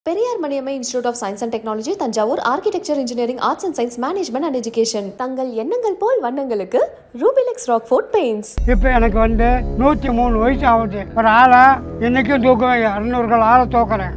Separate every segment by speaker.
Speaker 1: Periyar Maniammai institute of science and technology Thanjavur architecture engineering arts and science management and education தங்கள் எண்ணங்கள் போல் வண்ணங்களுக்கு Rubilex Rockfort paints
Speaker 2: இப்போ எனக்கு வந்து நூற்றி மூணு வயசு ஆகுது ஒரு ஆளை இன்னைக்கும் தூக்குவேன் அறுநூறுகள் ஆளை தூக்குறேன்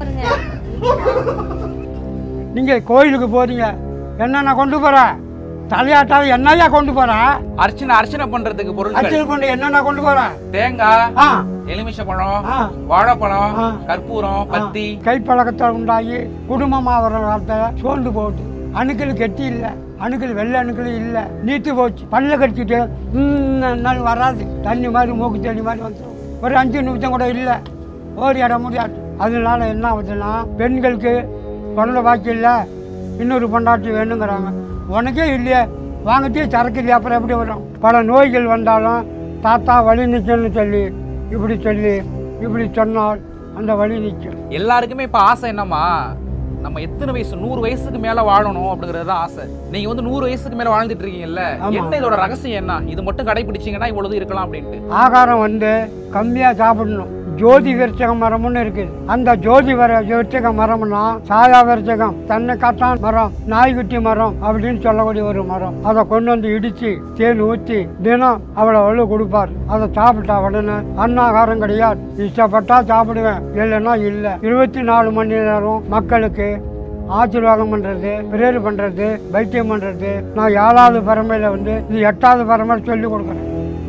Speaker 2: நீங்கள் கோயிலுக்கு போறீங்க என்னென்ன கொண்டு போற தலையாட்டாவது என்னையா கொண்டு போற
Speaker 3: அர்ச்சனை அர்ச்சனை பண்றதுக்கு பொருட்கள்
Speaker 2: அச்சல் கொண்டு என்னென்ன கொண்டு போற
Speaker 3: தேங்காய்
Speaker 2: ஆ
Speaker 3: எலுமிச்சை பழம்
Speaker 2: ஆ.
Speaker 3: வாழைப்பழம்
Speaker 2: ஆ.
Speaker 3: கற்பூரம் பத்தி
Speaker 2: கைப்பழக்கத்தால் உண்டாகி குடும்பமாக வர காலத்தில் சோர்ந்து போகுது அணுக்கள் கெட்டி இல்லை அணுக்கள் வெள்ளை அணுக்கள் இல்லை நீத்து போச்சு பல்ல கடிச்சிட்டு ம், நாள் வராது தண்ணி மாதிரி மூக்கு தண்ணி மாதிரி வந்துடும் ஒரு அஞ்சு நிமிஷம் கூட இல்லை ஓடி இட முடியாது அதனால என்ன ஆகுதுன்னா பெண்களுக்கு குழந்தை பாக்கி இல்லை இன்னொரு பொண்டாட்டி வேணுங்கிறாங்க உனக்கே இல்லையே வாங்கிட்டே சரக்கு இல்லையா அப்புறம் எப்படி வரும் பல நோய்கள் வந்தாலும் தாத்தா வழி நிற்கணும்னு சொல்லி இப்படி சொல்லி இப்படி சொன்னால் அந்த வழி நிற்கும்
Speaker 3: எல்லாருக்குமே இப்ப ஆசை என்னமா நம்ம எத்தனை வயசு நூறு வயசுக்கு மேல வாழணும் அப்படிங்கிறது தான் ஆசை நீங்க வந்து நூறு வயசுக்கு மேல வாழ்ந்துட்டு இருக்கீங்கல்ல
Speaker 2: ஆமா.
Speaker 3: என்ன இதோட ரகசியம் என்ன இது மட்டும் கடைபிடிச்சீங்கன்னா இவ்வளவு இருக்கலாம் அப்படின்ட்டு
Speaker 2: ஆகாரம் வந்து கம்மியாக சாப்பிடணும் ஜோதி விருச்சக மரம்னு இருக்குது அந்த ஜோதி வர விருச்சக மரம்னா சாயா விருச்சகம் தன்னை காட்டான் மரம் நாய்க்குட்டி மரம் அப்படின்னு சொல்லக்கூடிய ஒரு மரம் அதை கொண்டு வந்து இடிச்சு தேன் ஊற்றி தினம் அவளை அவ்வளோ கொடுப்பார் அதை சாப்பிட்டா உடனே அன்னாகாரம் கிடையாது இஷ்டப்பட்டா சாப்பிடுவேன் இல்லைன்னா இல்லை இருபத்தி நாலு மணி நேரம் மக்களுக்கு ஆசீர்வாதம் பண்ணுறது பிரேர் பண்ணுறது வைத்தியம் பண்ணுறது நான் ஏழாவது பரம்பரையில் வந்து இது எட்டாவது பரம்பரை சொல்லி கொடுக்குறேன்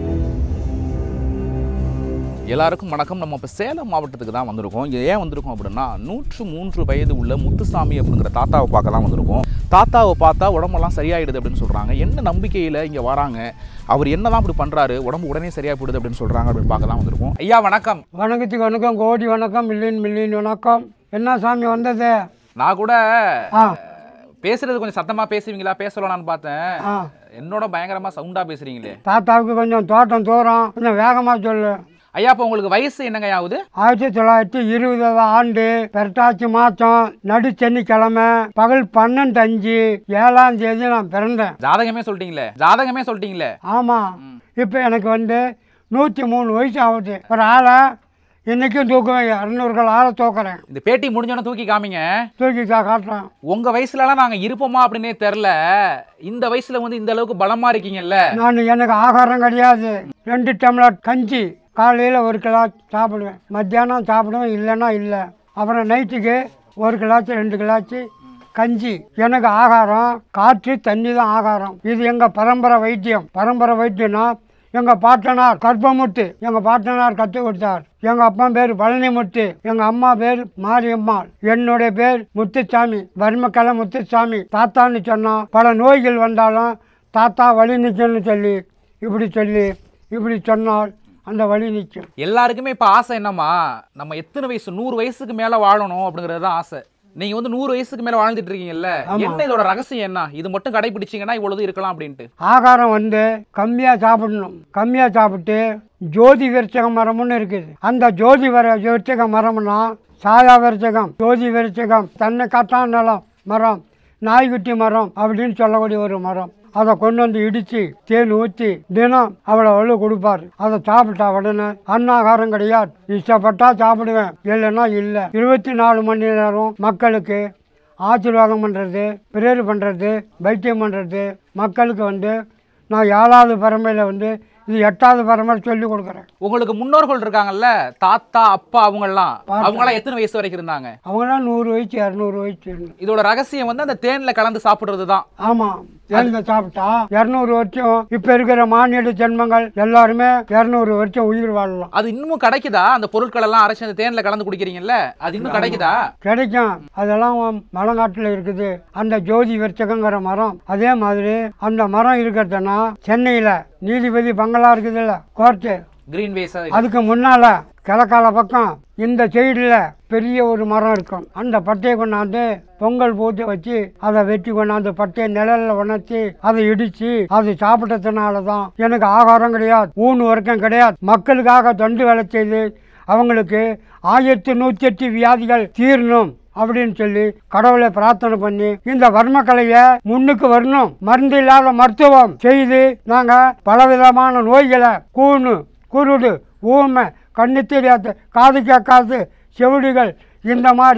Speaker 3: எல்லாருக்கும் வணக்கம் நம்ம இப்போ சேலம் மாவட்டத்துக்கு தான் வந்திருக்கோம் இங்கே ஏன் வந்திருக்கோம் அப்படின்னா நூற்று மூன்று வயது உள்ள முத்துசாமி அப்படிங்கிற தாத்தாவை பார்க்க தான் வந்திருக்கோம் தாத்தாவை பார்த்தா உடம்பெல்லாம் சரியாயிடுது அப்படின்னு சொல்கிறாங்க என்ன நம்பிக்கையில் இங்கே வராங்க அவர் என்ன தான் இப்படி பண்ணுறாரு உடம்பு உடனே சரியாக போயிடுது அப்படின்னு சொல்கிறாங்க அப்படின்னு பார்க்க தான் வந்திருக்கோம் ஐயா வணக்கம்
Speaker 2: வணக்கத்துக்கு வணக்கம் கோடி வணக்கம் மில்லியன் மில்லியன் வணக்கம் என்ன சாமி வந்தது
Speaker 3: நான் கூட
Speaker 2: ஆ
Speaker 3: பேசுறது கொஞ்சம் சத்தமாக பேசுவீங்களா பேசலாம்னு பார்த்தேன்
Speaker 2: ஆ
Speaker 3: என்னோட பயங்கரமாக சவுண்டாக பேசுகிறீங்களே
Speaker 2: தாத்தாவுக்கு கொஞ்சம் தோட்டம் தூரம் கொஞ்சம் வேகமாக சொல்லு
Speaker 3: ஐயா இப்போ உங்களுக்கு வயசு என்னங்க ஆகுது
Speaker 2: ஆயிரத்தி தொள்ளாயிரத்தி இருபதாவது ஆண்டு பெரட்டாச்சி மாதம் நடு சனிக்கிழமை பகல் பன்னெண்டு அஞ்சு ஏழாம் தேதி நான் பிறந்தேன்
Speaker 3: ஜாதகமே சொல்லிட்டீங்களே ஜாதகமே சொல்லிட்டீங்களே
Speaker 2: ஆமாம் இப்போ எனக்கு வந்து நூற்றி மூணு வயசு ஆகுது ஒரு ஆளை இன்னைக்கும் தூக்குவேன் அறுநூறுகள் ஆளை தூக்குறேன்
Speaker 3: இந்த பேட்டி முடிஞ்சோன்னே தூக்கி காமிங்க
Speaker 2: தூக்கி கா காட்டுறேன்
Speaker 3: உங்க வயசுலலாம் நாங்க இருப்போமா அப்படின்னே தெரில இந்த வயசுல வந்து இந்த அளவுக்கு பலமா இருக்கீங்கல்ல
Speaker 2: நான் எனக்கு ஆகாரம் கிடையாது ரெண்டு டம்ளர் கஞ்சி காலையில் ஒரு கிலோ சாப்பிடுவேன் மத்தியானம் சாப்பிடுவேன் இல்லைன்னா இல்லை அப்புறம் நைட்டுக்கு ஒரு கிளாச்சு ரெண்டு கிளாச்சு கஞ்சி எனக்கு ஆகாரம் காற்று தண்ணி தான் ஆகாரம் இது எங்கள் பரம்பரை வைத்தியம் பரம்பரை வைத்தியம்னா எங்கள் பாட்டனார் கற்பமுத்து எங்கள் பாட்டனார் கற்றுக் கொடுத்தார் எங்கள் அப்பா பேர் பழனிமுத்து எங்கள் அம்மா பேர் மாரியம்மாள் என்னுடைய பேர் முத்துசாமி வர்மக்கலை முத்துசாமி தாத்தான்னு சொன்னோம் பல நோய்கள் வந்தாலும் தாத்தா வழி நிற்கணும்னு சொல்லி இப்படி சொல்லி இப்படி சொன்னால் அந்த வழி நிற்கும்
Speaker 3: எல்லாருக்குமே இப்ப ஆசை என்னமா நம்ம எத்தனை வயசு நூறு வயசுக்கு மேல வாழணும் அப்படிங்கிறது தான் ஆசை நீங்க வந்து நூறு வயசுக்கு மேல வாழ்ந்துட்டு இருக்கீங்கல்ல என்ன இதோட ரகசியம் என்ன இது மட்டும் கடைபிடிச்சீங்கன்னா இவ்வளவு இருக்கலாம் அப்படின்ட்டு
Speaker 2: ஆகாரம் வந்து கம்மியாக சாப்பிடணும் கம்மியாக சாப்பிட்டு ஜோதி விருச்சக மரம்னு இருக்குது அந்த ஜோதி வர விருச்சக மரம்னா சாயா விருச்சகம் ஜோதி விருச்சகம் தன்னை காட்டான் நிலம் மரம் நாய்க்குட்டி மரம் அப்படின்னு சொல்லக்கூடிய ஒரு மரம் அதை கொண்டு வந்து இடித்து தேன் ஊற்றி தினம் அவளை அவ்வளோ கொடுப்பார் அதை சாப்பிட்டா உடனே அன்னாகாரம் கிடையாது இஷ்டப்பட்டா சாப்பிடுவேன் இல்லைன்னா இல்லை இருபத்தி நாலு மணி நேரம் மக்களுக்கு ஆசீர்வாதம் பண்ணுறது பிரேர் பண்ணுறது வைத்தியம் பண்ணுறது மக்களுக்கு வந்து நான் ஏழாவது பரம்பரையில் வந்து இது எட்டாவது பரம்பரை சொல்லி கொடுக்குறேன்
Speaker 3: உங்களுக்கு முன்னோர்கள் இருக்காங்கல்ல தாத்தா அப்பா அவங்கெல்லாம் அவங்களாம் எத்தனை வயசு வரைக்கும் இருந்தாங்க
Speaker 2: அவங்களாம் நூறு வயசு இரநூறு வயசு இருந்தாங்க.
Speaker 3: இதோட ரகசியம் வந்து அந்த தேன்ல கலந்து சாப்பிடுறது தான்
Speaker 2: ஆமாம் எழுந்த சாப்பிட்டா இரநூறு வருஷம் இப்போ இருக்கிற மானியடு ஜென்மங்கள் எல்லாருமே இரநூறு வருஷம் உயிர் வாழலாம்
Speaker 3: அது இன்னமும் கிடைக்குதா அந்த பொருட்கள் எல்லாம் அரைச்சு அந்த தேன்ல கலந்து குடிக்கிறீங்கல்ல அது இன்னும் கிடைக்குதா
Speaker 2: கிடைக்கும் அதெல்லாம் மலைநாட்டில் இருக்குது அந்த ஜோதி விருச்சகங்கிற மரம் அதே மாதிரி அந்த மரம் இருக்கிறதுனா சென்னையில் நீதிபதி பங்களா இருக்குதுல்ல கோர்ட்டு
Speaker 3: கிரீன் வேஸ்
Speaker 2: அதுக்கு முன்னால் கிழக்கால பக்கம் இந்த சைடில் பெரிய ஒரு மரம் இருக்கும் அந்த பட்டையை கொண்டாந்து பொங்கல் போட்டு வச்சு அதை வெட்டி கொண்டாந்து பட்டையை நிழல்ல உணர்த்தி அதை இடிச்சு அது சாப்பிட்டதுனால தான் எனக்கு ஆகாரம் கிடையாது ஊன் வர்க்கம் கிடையாது மக்களுக்காக தொண்டு வேலை செய்து அவங்களுக்கு ஆயிரத்தி நூற்றி எட்டு வியாதிகள் தீரணும் அப்படின்னு சொல்லி கடவுளை பிரார்த்தனை பண்ணி இந்த வர்மக்கலையை முன்னுக்கு வரணும் மருந்து இல்லாத மருத்துவம் செய்து நாங்கள் பலவிதமான நோய்களை கூணு குருடு ஊமை கண்ணு தெரியாது காது கேட்காது செவிடுகள் இந்த மாதிரி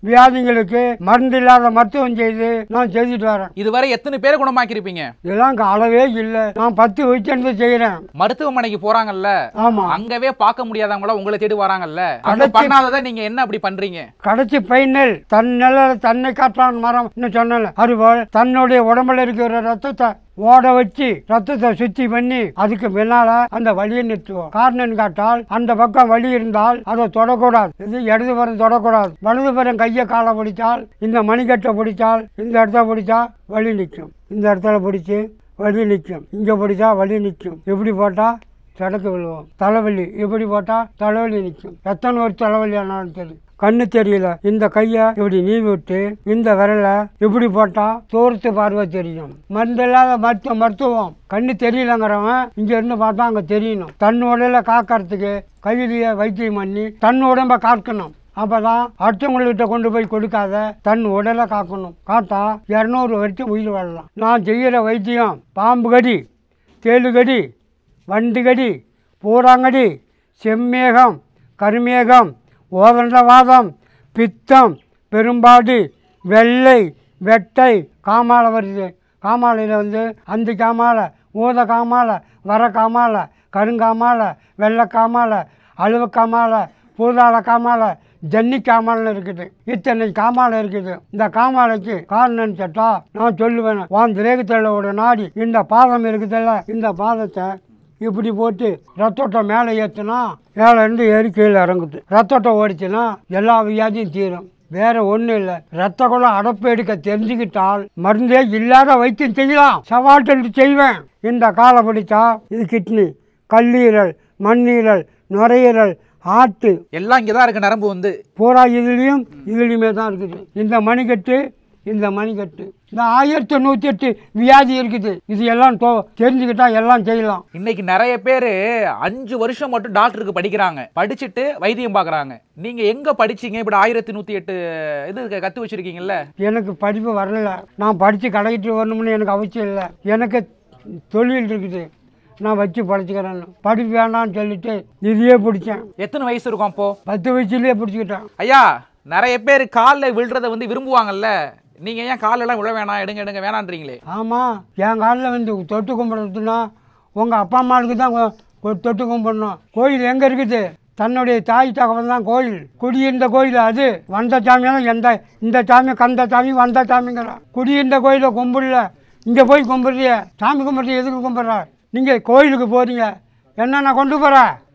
Speaker 2: வியாதிங்களுக்கு மருந்து இல்லாத மருத்துவம் செய்து நான் செய்துட்டு வரேன்
Speaker 3: இதுவரை எத்தனை பேரை குணமாக்கியிருப்பீங்க
Speaker 2: இதெல்லாம் இங்க அளவே இல்லை நான் பத்து வச்சிருந்து செய்கிறேன்
Speaker 3: மருத்துவமனைக்கு போறாங்கல்ல
Speaker 2: ஆமாம்
Speaker 3: அங்கவே பார்க்க முடியாதவங்கள உங்களை தேடி வராங்கல்ல அங்க
Speaker 2: அடைச்சி-
Speaker 3: பண்ணாததை நீங்க என்ன அப்படி பண்றீங்க
Speaker 2: கடைசி பைனல் தன் நில தன்னை காற்றான் மரம் இன்னும் சொன்னல அதுபோல் தன்னுடைய உடம்புல இருக்கிற ரத்தத்தை ஓட வச்சு ரத்தத்தை சுத்தி பண்ணி அதுக்கு பின்னால அந்த வலியை நிறுத்துவோம் காரணம் காட்டால் அந்த பக்கம் வலி இருந்தால் அதை தொடக்கூடாது இது இடது புறம் தொடக்கூடாது வலது புறம் கையை காலை பிடிச்சால் இந்த மணிக்கட்டை பிடிச்சால் இந்த இடத்த பிடிச்சா வலி நிற்கும் இந்த இடத்துல பிடிச்சி வலி நிற்கும் இங்கே பிடிச்சா வலி நிற்கும் எப்படி போட்டால் சடக்கு விழுவோம் தலைவலி எப்படி போட்டால் தலைவலி நிற்கும் எத்தனை ஒரு தலைவலி ஆனாலும் சரி கண்ணு தெரியல இந்த கையை இப்படி நீவி விட்டு இந்த விரலை இப்படி போட்டா தூரத்து பார்வை தெரியும் மருந்து இல்லாத மருத்துவ மருத்துவம் கண்ணு தெரியலங்கிறவன் இங்க இருந்து பார்த்தா அங்க தெரியணும் தன் உடல காக்கறதுக்கு கையிலேயே வைத்தியம் பண்ணி தன் உடம்ப காக்கணும் அப்பதான் அடுத்தவங்கள்கிட்ட கொண்டு போய் கொடுக்காத தன் உடலை காக்கணும் காத்தா இரநூறு வரைக்கும் உயிர் வாழலாம் நான் செய்கிற வைத்தியம் பாம்பு கடி தேளுகடி வண்டுகடி பூராங்கடி செம்மேகம் கருமேகம் ஓதண்டவாதம் பித்தம் பெரும்பாடு வெள்ளை வெட்டை காமாலை வருது காமாலையில் வந்து அந்தி காமாலை ஊத காமாலை வர காமாலை கருங்காமாலை வெள்ளை காமாலை அழுவ காமாலை பூதாள காமாலை ஜன்னி காமாலைன்னு இருக்குது இத்தனை காமாலை இருக்குது இந்த காமாலைக்கு காரணம்னு கேட்டா நான் சொல்லுவேன் வான் திரேகத்தோட நாடி இந்த பாதம் இருக்குதுல்ல இந்த பாதத்தை இப்படி போட்டு ரத்தோட்டம் மேலே ஏற்றுனா மேலே இருந்து ஏறி கீழே இறங்குது ரத்தோட்டம் ஓடிச்சுன்னா எல்லா வியாதியும் தீரும் வேற ஒன்றும் இல்லை ரத்த குலம் அடப்பு எடுக்க தெரிஞ்சுக்கிட்டால் மருந்தே இல்லாத வைத்தியம் செய்யலாம் சவால்ட்டு செய்வேன் இந்த காலை பிடிச்சா இது கிட்னி கல்லீரல் மண்ணீரல் நுரையீரல் ஆட்டு
Speaker 3: எல்லாம் இங்கதான் இருக்கு நரம்பு வந்து
Speaker 2: பூரா இதுலேயும் இதுலேயுமே தான் இருக்குது இந்த மணிக்கட்டு இந்த மணிக்கட்டு இந்த ஆயிரத்தி நூற்றி எட்டு வியாதி இருக்குது இது எல்லாம் தோ தெரிஞ்சுக்கிட்டா எல்லாம் செய்யலாம்
Speaker 3: இன்னைக்கு நிறைய பேர் அஞ்சு வருஷம் மட்டும் டாக்டருக்கு படிக்கிறாங்க படிச்சுட்டு வைத்தியம் பார்க்கறாங்க நீங்க எங்க படிச்சீங்க இப்படி ஆயிரத்தி நூத்தி எட்டு இது கத்து வச்சிருக்கீங்கல்ல
Speaker 2: எனக்கு படிப்பு வரல நான் படித்து கடைக்கிட்டு வரணும்னு எனக்கு அவசியம் இல்லை எனக்கு தொழில் இருக்குது நான் வச்சு படிச்சுக்கிறேன்னு படிப்பு வேண்டாம்னு சொல்லிட்டு இதையே பிடிச்சேன்
Speaker 3: எத்தனை வயசு இருக்கும் அப்போ
Speaker 2: பத்து வயசுலேயே பிடிச்சிக்கிட்டேன்
Speaker 3: ஐயா நிறைய பேர் காலில் விழுறத வந்து விரும்புவாங்கல்ல நீங்க ஏன் கால்ல எல்லாம் விழ வேணாம் எடுங்க எடுங்க வேணான்றீங்களே
Speaker 2: ஆமாம் என் காலில் வந்து தொட்டு கும்பிட்றதுன்னா உங்கள் அப்பா அம்மாவுக்கு தான் கொ- கொ- தொட்டு கும்பிடணும் கோயில் எங்கே இருக்குது தன்னுடைய தாய் தகவல் தான் கோயில் குடியிருந்த கோயில் அது வந்த சாமியெல்லாம் எந்த இந்த சாமி கந்த சாமி வந்த சாமிங்கிறான் குடியிருந்த கோயிலை கும்பிடல இங்கே போய் கும்பிட்றிய சாமி கும்பிட்றது எதுக்கு கும்பிட்ற நீங்கள் கோயிலுக்கு போகிறீங்க என்னென்ன கொண்டு போகிற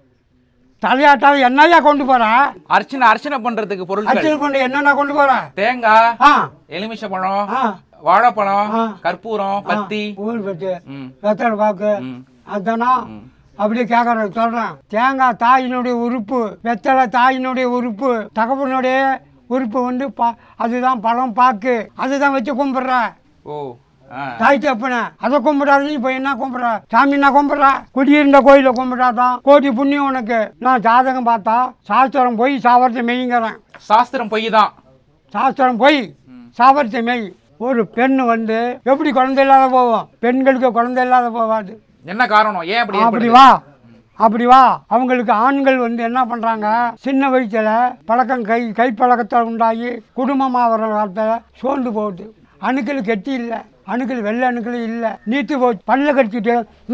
Speaker 2: தலையாட்டாவை என்னையா கொண்டு போகிற
Speaker 3: அர்ச்சனை அர்ச்சனை பண்றதுக்கு பொருட்கள்
Speaker 2: அச்சல் கொண்டு என்னென்ன கொண்டு போகிற
Speaker 3: தேங்காய்
Speaker 2: ஆ
Speaker 3: எலுமிச்சை பழம்
Speaker 2: ஆ
Speaker 3: வாழைப்பழம்
Speaker 2: ஆ.
Speaker 3: கற்பூரம் பத்தி
Speaker 2: ஊர் பட்டு
Speaker 3: ம்.
Speaker 2: வெத்தலை பாக்கு
Speaker 3: ம்.
Speaker 2: அதானா அப்படி கேட்கற சொல்றேன் தேங்காய் தாயினுடைய உறுப்பு வெத்தலை தாயினுடைய உறுப்பு தகப்பனுடைய உறுப்பு வந்து பா அதுதான் பழம் பாக்கு அதுதான் வச்சு கும்பிட்ற
Speaker 3: ஓ ஆ.
Speaker 2: தாய் தப்பன அதை கும்பிடாது இப்போ என்ன கும்பிட்ற சாமி என்ன கும்பிட்ற குடியிருந்த கோயிலை கும்பிட்டாதான் கோடி புண்ணியம் உனக்கு நான் ஜாதகம் பார்த்தா சாஸ்திரம் போய் சாவரத்தை மெய்ங்கிறேன்
Speaker 3: சாஸ்திரம் பொய் தான்
Speaker 2: சாஸ்திரம் போய் சாவரத்தை மெய் ஒரு பெண் வந்து எப்படி குழந்தை இல்லாத போவோம் பெண்களுக்கு குழந்தை இல்லாத போவாது
Speaker 3: என்ன காரணம் ஏன் அப்படி
Speaker 2: அப்படி
Speaker 3: ஏற்படுது?
Speaker 2: வா அப்படி வா அவங்களுக்கு ஆண்கள் வந்து என்ன பண்றாங்க சின்ன வயசுல பழக்கம் கை கை பழக்கத்தில் உண்டாகி குடும்பமாக வர காலத்தில் சோர்ந்து போகுது அணுக்கள் கெட்டி இல்லை அணுக்கள் வெள்ளை அணுக்கள் இல்லை நீட்டு போச்சு பல்ல கடிச்சிட்டு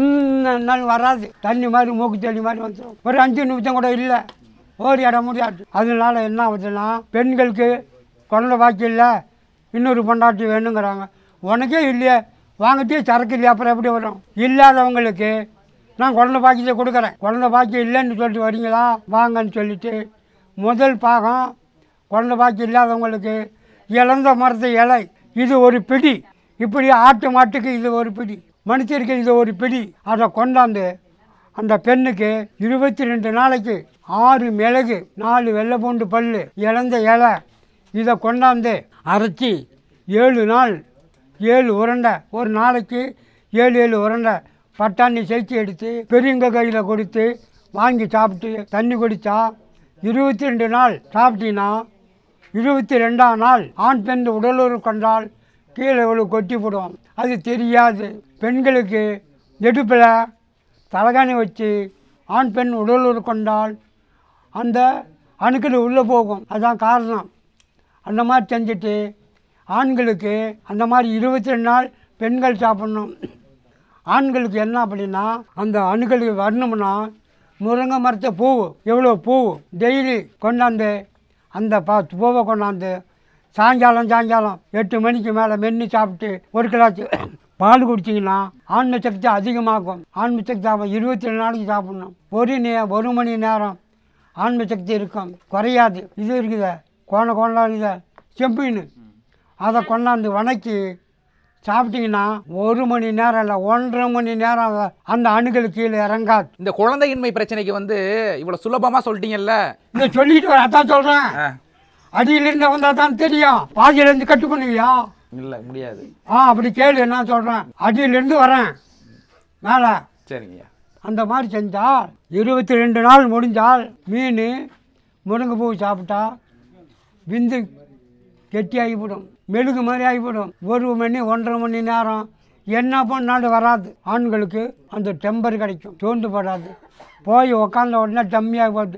Speaker 2: ம் வராது தண்ணி மாதிரி மூக்கு தண்ணி மாதிரி வந்துடும் ஒரு அஞ்சு நிமிஷம் கூட இல்லை ஓடி இட முடியாது அதனால என்ன ஆகுதுன்னா பெண்களுக்கு குழந்தை பாக்கி இல்லை இன்னொரு பொண்டாட்டி வேணுங்கிறாங்க உனக்கே இல்லையே வாங்கிட்டே சரக்கு இல்லையா அப்புறம் எப்படி வரும் இல்லாதவங்களுக்கு நான் குழந்தை பாக்கியத்தை கொடுக்குறேன் குழந்தை பாக்கியம் இல்லைன்னு சொல்லிட்டு வரீங்களா வாங்கன்னு சொல்லிட்டு முதல் பாகம் குழந்தை பாக்கியம் இல்லாதவங்களுக்கு இழந்த மரத்து இலை இது ஒரு பிடி இப்படி ஆட்டு மாட்டுக்கு இது ஒரு பிடி மனுஷருக்கு இது ஒரு பிடி அதை கொண்டாந்து அந்த பெண்ணுக்கு இருபத்தி ரெண்டு நாளைக்கு ஆறு மிளகு நாலு வெள்ளை பூண்டு பல் இழந்த இலை இதை கொண்டாந்து அரைச்சி ஏழு நாள் ஏழு உருண்டை ஒரு நாளைக்கு ஏழு ஏழு உருண்டை பட்டாணி சேர்த்து எடுத்து பெரியவங்க கையில் கொடுத்து வாங்கி சாப்பிட்டு தண்ணி குடித்தா இருபத்தி ரெண்டு நாள் சாப்பிட்டீங்கன்னா இருபத்தி ரெண்டாம் நாள் ஆண் பெண் உடலுறவு கொண்டால் கீழே இவ்வளோ கொட்டி போடும் அது தெரியாது பெண்களுக்கு நெடுப்பில் தலகாணி வச்சு ஆண் பெண் உடலுறவு கொண்டால் அந்த அணுக்கள் உள்ளே போகும் அதான் காரணம் அந்த மாதிரி செஞ்சுட்டு ஆண்களுக்கு அந்த மாதிரி இருபத்தி ரெண்டு நாள் பெண்கள் சாப்பிட்ணும் ஆண்களுக்கு என்ன அப்படின்னா அந்த அணுக்களுக்கு வரணும்னா முருங்கை மரத்தை பூ எவ்வளோ பூ டெய்லி கொண்டாந்து அந்த பா பூவை கொண்டாந்து சாயங்காலம் சாயங்காலம் எட்டு மணிக்கு மேலே மென்று சாப்பிட்டு ஒரு கிளாஸ் பால் குடிச்சிங்கன்னா ஆன்ம சக்தி அதிகமாகும் ஆன்ம சக்தி அவன் இருபத்தி ரெண்டு நாளைக்கு சாப்பிடணும் ஒரு நே ஒரு மணி நேரம் ஆன்ம சக்தி இருக்கும் குறையாது இது இருக்குதே கோண கோணம் இருக்குதே செம்பின்னு அதை கொண்டாந்து வணக்கி சாப்பிட்டீங்கன்னா ஒரு மணி நேரம் இல்லை ஒன்றரை மணி நேரம் அந்த- அந்த அணுகள் கீழே இறங்காது
Speaker 3: இந்த குழந்தையின்மை பிரச்சனைக்கு வந்து இவ்வளவு சுலபமா சொல்லிட்டீங்கல்ல
Speaker 2: இதை சொல்லிட்டு வர அதான் சொல்கிறேன்
Speaker 3: ஆ,
Speaker 2: அடியிலிருந்து வந்தால் தான் தெரியும் பாதியிலேருந்து கட்டு பண்ணுவியா
Speaker 3: இல்ல முடியாது
Speaker 2: ஆ அப்படி கேளு நான் சொல்கிறேன் அடியிலேருந்து வரேன் மேலே
Speaker 3: சரிங்கய்யா
Speaker 2: அந்த மாதிரி செஞ்சால் இருபத்தி ரெண்டு நாள் முடிஞ்சால் மீன் முருங்கைப்பூ சாப்பிட்டா விந்து கெட்டி ஆகிவிடும் மெழுகு மாதிரி ஆகிவிடும் ஒரு மணி ஒன்றரை மணி நேரம் என்ன பண்ணாலும் வராது ஆண்களுக்கு அந்த டெம்பர் கிடைக்கும் தோண்டு படாது போய் உக்காந்த உடனே டம்மியாக போகுது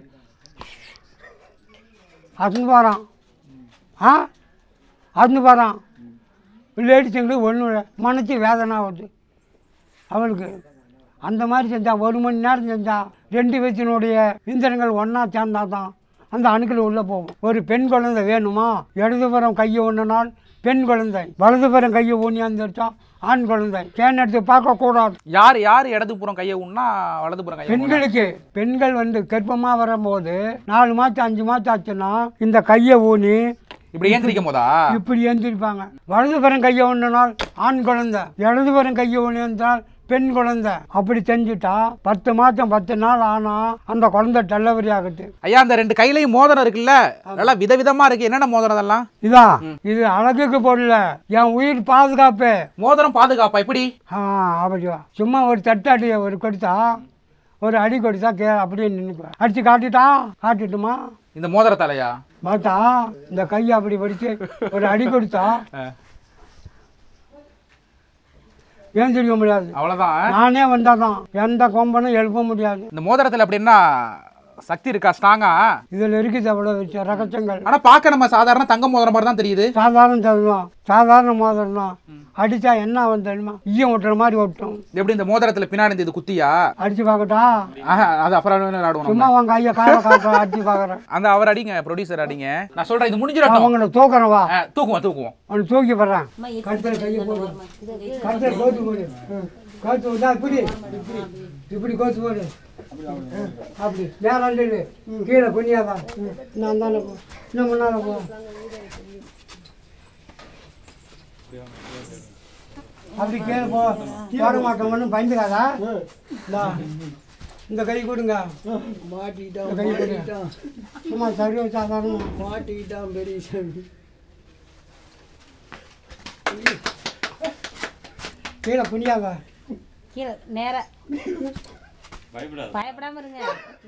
Speaker 2: அதுன்னு போகிறான் ஆ அதுன்னு போகிறான் லேடிஸுங்களுக்கு ஒன்றும் இல்லை மனசு வேதனை ஆகுது அவளுக்கு அந்த மாதிரி செஞ்சா ஒரு மணி நேரம் செஞ்சா ரெண்டு பேத்தினுடைய இந்திரங்கள் ஒன்றா சேர்ந்தா தான் அந்த அணுக்கள் உள்ளே போகும் ஒரு பெண் குழந்தை வேணுமா இடதுபுறம் கையை ஒன்றினால் பெண் குழந்தை வலதுபுறம் கையை ஊனியாந்துருச்சா ஆண் குழந்தை கேன் எடுத்து பார்க்கக்கூடாது
Speaker 3: யார் யார் இடதுபுறம் கையை உண்ணா வலதுபுறம் கையை ஊன்னா?
Speaker 2: பெண்களுக்கு பெண்கள் வந்து கர்ப்பமாக வரும்போது நாலு மாதம் அஞ்சு மாதம் ஆச்சுன்னா இந்த கையை ஊனி
Speaker 3: இப்படி ஏந்திரிக்கும் போதா
Speaker 2: இப்படி எழுந்திருப்பாங்க வலதுபுறம் கையை ஒன்றினால் ஆண் குழந்தை இடதுபுறம் கையை ஒன்று என்றால் பெண் குழந்தை அப்படி செஞ்சுட்டா பத்து மாதம் பத்து நாள் ஆனால் அந்த குழந்தை டெல்லவரி ஆகுது
Speaker 3: ஐயா அந்த ரெண்டு கையிலையும் மோதிரம் இருக்குல்ல நல்லா விதவிதமா இருக்கு என்னென்ன மோதிரம் அதெல்லாம்
Speaker 2: இதா இது அழகுக்கு போடல என் உயிர் பாதுகாப்பு
Speaker 3: மோதிரம் பாதுகாப்பா எப்படி
Speaker 2: ஆ அப்படியா சும்மா ஒரு தட்டாடி ஒரு கொடுத்தா ஒரு அடி கொடுத்தா கே அப்படியே நின்றுக்குவேன் அடித்து காட்டிட்டா காட்டிட்டுமா
Speaker 3: இந்த மோதிரத்தாலையா
Speaker 2: பார்த்தா இந்த கையை அப்படி படிச்சு ஒரு அடி கொடுத்தா ஏந்திரிக்க முடியாது
Speaker 3: அவ்வளவுதான்
Speaker 2: நானே வந்தாதான் எந்த கொம்பனும் எழுப்ப முடியாது
Speaker 3: இந்த மோதிரத்துல அப்படின்னா சக்தி இருக்கா ஸ்ட்ராங்கா
Speaker 2: இதில் இருக்குது அவ்வளோ விஷயம் ரகசியங்கள்
Speaker 3: ஆனா பார்க்க நம்ம சாதாரண தங்க மோதிரம் மாதிரி தான் தெரியுது
Speaker 2: சாதாரண தருணம் சாதாரண மோதிரம் தான் அடித்தா என்ன வந்து தெரியுமா ஈயம் ஒட்டுற மாதிரி ஒட்டும்
Speaker 3: எப்படி இந்த மோதிரத்துல பின்னாடி இந்த இது குத்தியா
Speaker 2: அடித்து பார்க்கட்டா
Speaker 3: ஆஹா, அது அப்புறம் விளையாடுவோம்
Speaker 2: சும்மா
Speaker 3: நம்ம.
Speaker 2: உன் கையை காலை காட்டுற அடித்து பார்க்குறேன்
Speaker 3: அந்த அவர் அடிங்க ப்ரொடியூசர் அடிங்க நான் சொல்றேன் இது முடிஞ்சிடட்டும்
Speaker 2: அவங்கள தூக்குறேன் வா
Speaker 3: ஆ, தூக்குவோம் தூக்குவோம்
Speaker 2: அவனை தூக்கி போடுறேன் கழுத்தில் கையை போடு கழுத்தில் கோத்து போடு ம். கோத்து போட்டா இப்படி இப்படி இப்படி கோத்து போடு ம். அப்படி நேரம் நில்லு. கீழே குனியாதான் ம். நான் தானே போ இன்னும் முன்னால போ அப்படி கீழே போ போட மாட்டோம் ஒன்றும் பயந்துக்காதா இந்தா. இந்த கை கொடுங்க
Speaker 4: மாட்டிக்கிட்டான்
Speaker 2: இந்த கை கொடுங்க
Speaker 4: மாட்டிக்கிட்டான்
Speaker 2: சும்மா சரியாக சாதாரண
Speaker 4: மாட்டிக்கிட்டான் பெரிய சாமி
Speaker 2: கீழே குனியாதா
Speaker 5: கீழே நேரா பயப்படாம இருங்க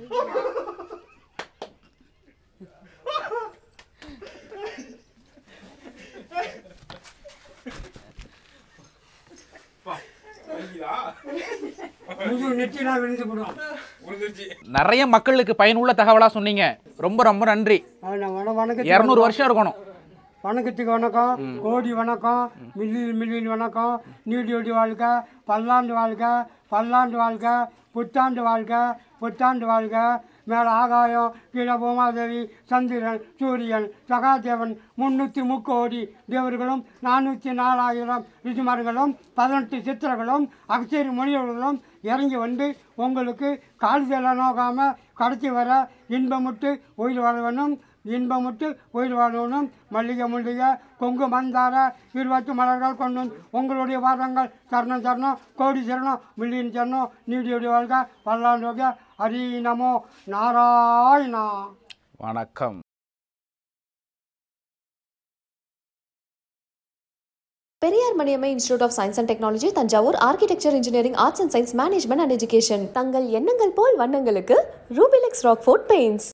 Speaker 2: முழு நெற்றிலாம் விழுந்து போடும்
Speaker 3: நிறைய மக்களுக்கு பயனுள்ள தகவலா சொன்னீங்க ரொம்ப ரொம்ப நன்றி
Speaker 2: நான் வண வணக்கத்துக்கு
Speaker 3: இரநூறு வருஷம் இருக்கணும்
Speaker 2: வணக்கத்துக்கு வணக்கம் கோடி வணக்கம் மில்லியன் மில்லியன் வணக்கம் நீடி ஒடி வாழ்க்கை பல்லாண்டு வாழ்க்கை பல்லாண்டு வாழ்க்கை புத்தாண்டு வாழ்க்கை புத்தாண்டு வாழ்க்கை மேலே ஆகாயம் கீழே பூமாதேவி சந்திரன் சூரியன் சகாதேவன் முன்னூற்றி முக்கோடி தேவர்களும் நானூற்றி நாலாயிரம் ரிஷிமார்களும் பதினெட்டு சித்திரங்களும் அகச்சேரி மொழியவர்களும் இறங்கி வந்து உங்களுக்கு கால்தேல நோக்காமல் கடைசி வர இன்பமுட்டு உயிர் வாழ வேணும் இன்பமுட்டு உயிர் வாழணும் மல்லிகை முள்ளிகை கொங்கு மந்தார இருபத்து மலர்கள் கொண்டு உங்களுடைய வாதங்கள் சரணம் சரணம் கோடி சரணம் மில்லியன் சரணம் நீடியோடி வாழ்க பல்லாண்டு ஹரி நமோ நாராயணா
Speaker 3: வணக்கம்
Speaker 1: Periyar Maniammai institute of science and technology Thanjavur architecture engineering arts and science management and education தங்கள் எண்ணங்கள் போல் வண்ணங்களுக்கு ரூபிலெக்ஸ் ராக் ஃபோர்ட் பெயிண்ட்ஸ்